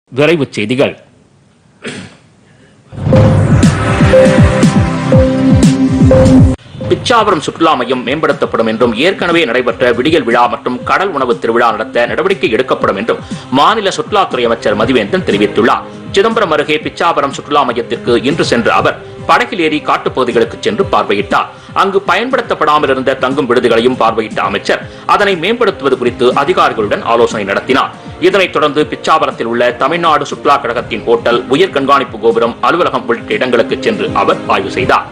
விரைவுச் செய்திகள் பிச்சாவரம் சுற்றுலா மையம் மேம்படுத்தப்படும் என்றும் ஏற்கனவே நடைபெற்ற விடியல் விழா மற்றும் கடல் உணவு திருவிழா நடத்த நடவடிக்கை எடுக்கப்படும் என்றும் மாநில சுற்றுலாத்துறை அமைச்சர் மதிவேந்தன் தெரிவித்துள்ளார் சிதம்பரம் அருகே பிச்சாவரம் சுற்றுலா மையத்திற்கு இன்று சென்ற அவர் படகில் ஏறி காட்டுப்பகுதிகளுக்கு சென்று பார்வையிட்டார் அங்கு பயன்படுத்தப்படாமல் இருந்த தங்கும் விடுதிகளையும் பார்வையிட்ட அமைச்சர் அதனை மேம்படுத்துவது குறித்து அதிகாரிகளுடன் ஆலோசனை நடத்தினார் இதனைத் தொடர்ந்து பிச்சாவரத்தில் உள்ள தமிழ்நாடு சுற்றுலா கழகத்தின் ஹோட்டல் உயர் கண்காணிப்பு கோபுரம் அலுவலகம் உள்ளிட்ட இடங்களுக்கு சென்று அவர் ஆய்வு செய்தார்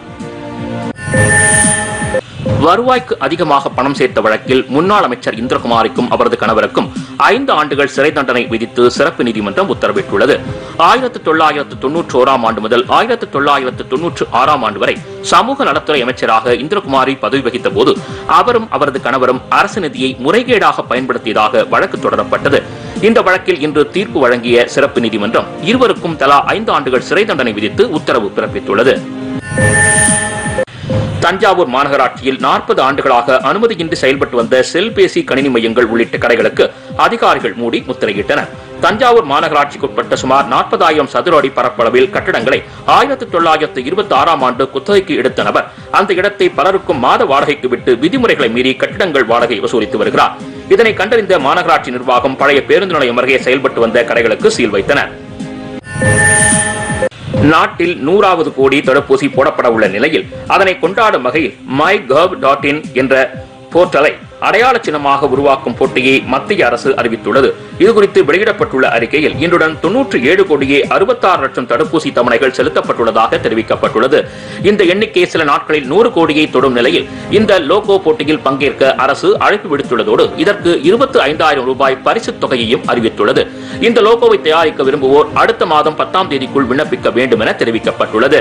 வருவாய்க்கு அதிகமாக பணம் சேர்த்த வழக்கில் முன்னாள் அமைச்சர் இந்திரகுமாரிக்கும் அவரது கணவருக்கும் ஐந்து ஆண்டுகள் சிறை தண்டனை விதித்து சிறப்பு நீதிமன்றம் உத்தரவிட்டுள்ளது ஆயிரத்து தொள்ளாயிரத்து தொன்னூற்றி ஓராம் ஆண்டு முதல் ஆயிரத்து தொள்ளாயிரத்து தொன்னூற்று ஆறாம் ஆண்டு வரை சமூக நலத்துறை அமைச்சராக இந்திரகுமாரி பதவி வகித்த போது அவரும் அவரது கணவரும் அரசு நிதியை முறைகேடாக பயன்படுத்தியதாக வழக்கு தொடரப்பட்டது இந்த வழக்கில் இன்று தீர்ப்பு வழங்கிய சிறப்பு நீதிமன்றம் இருவருக்கும் தலா ஐந்து ஆண்டுகள் சிறை தண்டனை விதித்து உத்தரவு பிறப்பித்துள்ளது தஞ்சாவூர் மாநகராட்சியில் நாற்பது ஆண்டுகளாக அனுமதியின்றி செயல்பட்டு வந்த செல்பேசி கணினி மையங்கள் உள்ளிட்ட கடைகளுக்கு அதிகாரிகள் மூடி முத்திரையிட்டனர் தஞ்சாவூர் மாநகராட்சிக்குட்பட்ட சுமார் நாற்பதாயிரம் சதுர அடி பரப்பளவில் கட்டடங்களை ஆயிரத்தி தொள்ளாயிரத்து இருபத்தி ஆறாம் ஆண்டு குத்தகைக்கு எடுத்த நபர் அந்த இடத்தை பலருக்கும் மாத வாடகைக்கு விட்டு விதிமுறைகளை மீறி கட்டிடங்கள் வாடகை வசூலித்து வருகிறார் இதனை கண்டறிந்த மாநகராட்சி நிர்வாகம் பழைய பேருந்து நிலையம் அருகே செயல்பட்டு வந்த கடைகளுக்கு சீல் வைத்தனர் நாட்டில் நூறாவது கோடி தடுப்பூசி போடப்பட உள்ள நிலையில் அதனை கொண்டாடும் வகையில் மை கவ் டாட் இன் என்ற போர்ட்டலை அடையாள சின்னமாக உருவாக்கும் போட்டியை மத்திய அரசு அறிவித்துள்ளது இதுகுறித்து வெளியிடப்பட்டுள்ள அறிக்கையில் இன்றுடன் தொன்னூற்றி ஏழு கோடியே அறுபத்தாறு லட்சம் தடுப்பூசி தவணைகள் செலுத்தப்பட்டுள்ளதாக தெரிவிக்கப்பட்டுள்ளது இந்த எண்ணிக்கை சில நாட்களில் நூறு கோடியை தொடும் நிலையில் இந்த லோகோ போட்டியில் பங்கேற்க அரசு அழைப்பு விடுத்துள்ளதோடு இதற்கு இருபத்தி ஐந்தாயிரம் ரூபாய் பரிசுத் தொகையையும் அறிவித்துள்ளது இந்த லோகோவை தயாரிக்க விரும்புவோர் அடுத்த மாதம் பத்தாம் தேதிக்குள் விண்ணப்பிக்க வேண்டும் என தெரிவிக்கப்பட்டுள்ளது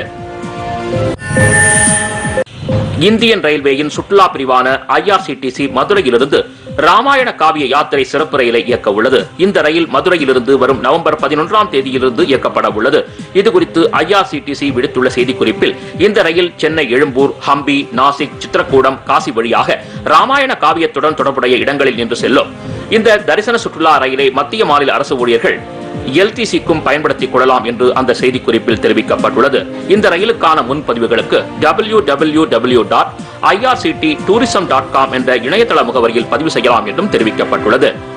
இந்தியன் ரயில்வேயின் சுற்றுலா பிரிவான ஐஆர்சிடிசி மதுரையிலிருந்து ராமாயண காவிய யாத்திரை சிறப்பு ரயிலை இயக்க உள்ளது இந்த ரயில் மதுரையிலிருந்து வரும் நவம்பர் பதினொன்றாம் தேதியிலிருந்து இயக்கப்பட உள்ளது இதுகுறித்து ஐஆர்சிடிசி விடுத்துள்ள செய்திக்குறிப்பில் இந்த ரயில் சென்னை எழும்பூர் ஹம்பி நாசிக் சித்திரக்கூடம் காசி வழியாக ராமாயண காவியத்துடன் தொடர்புடைய இடங்களில் நின்று செல்லும் இந்த தரிசன சுற்றுலா ரயிலை மத்திய மாநில அரசு ஊழியர்கள் எல்டிசிக்கும் பயன்படுத்திக் கொள்ளலாம் என்று அந்த செய்திக்குறிப்பில் தெரிவிக்கப்பட்டுள்ளது இந்த ரயிலுக்கான முன்பதிவுகளுக்கு W W W dot IRCTC tourism dot com என்ற இணையதள முகவரியில் பதிவு செய்யலாம் என்றும் தெரிவிக்கப்பட்டுள்ளது